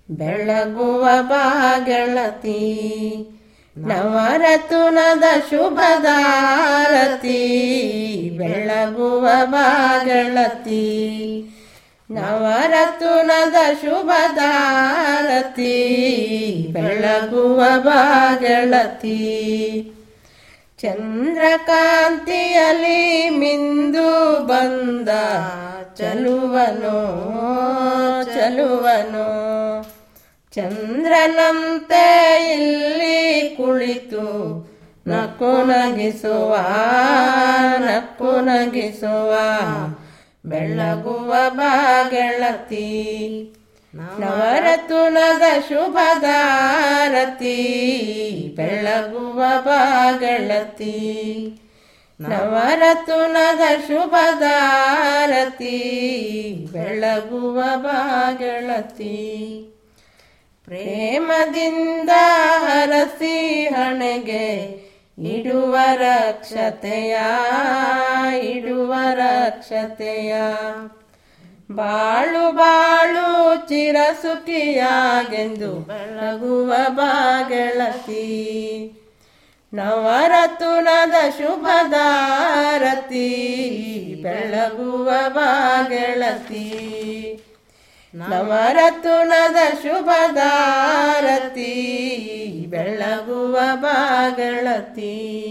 ಬೆಳಗುವ ಬಾಗಳತಿ ನವರತುನದ ಶುಭದಾರತಿ ಬೆಳಗುವ ಬಾಗಳತಿ ನವರತುನದ ಶುಭದಾರತಿ ಬೆಳಗುವ ಬಾಗಳತಿ ಚಂದ್ರಕಾಂತಿಯಲ್ಲಿ ಮಿಂದು ಬಂದ ಚಲುವನು ಚಲುವನು ಚಂದ್ರನಂತೆ ಇಲ್ಲಿ ಕುಳಿತು ನಕ್ಕು ನಗಿಸುವ ನಕ್ಕು ನಗಿಸುವ ಬೆಳಗುವ ಬಾಗೆಳತಿ ನವರತುನದ ಶುಭದಾರತಿ ಬೆಳಗುವ ಬಾಗೆಳತಿ ನವರತುನದ ಶುಭದಾರತಿ ಬೆಳಗುವ ಬಾಗೆಳತಿ ಪ್ರೇಮದಿಂದ ಹರಸಿ ಹಣೆಗೆ ಇಡುವ ರಕ್ಷತೆಯ ಇಡುವ ರಕ್ಷತೆಯ ಬಾಳು ಬಾಳು ಚಿರಸುಖಿಯಾಗೆಂದು ಬೆಳಗುವ ಬಾಗೆಳತಿ ನವರತುನದ ಶುಭದಾರತಿ ಬೆಳಗುವ ಬಾಗೆಳತಿ ನವರತುನದ ಶುಭದಾರತಿ ಬೆಳಗುವ ಬಾಗಳತಿ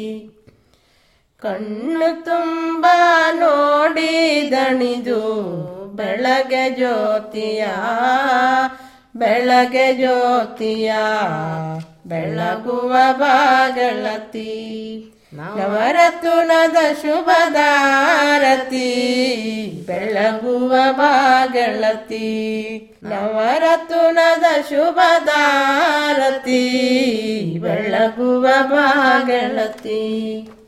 ಕಣ್ಣು ತುಂಬ ನೋಡಿ ದಣಿದು ಬೆಳಗ್ಗೆ ಜ್ಯೋತಿಯ ಬೆಳಗ್ಗೆ ಜ್ಯೋತಿಯ ಬೆಳಗುವ ಬಾಗಳತಿ ನವರತುನದ ಶುಭದಾರತಿ ಬೆಳಗುವ ಬಾಗಳತಿ ನವರತುನದ ಶುಭದಾರತಿ ಬೆಳಗುವ ಬಾಗಳತಿ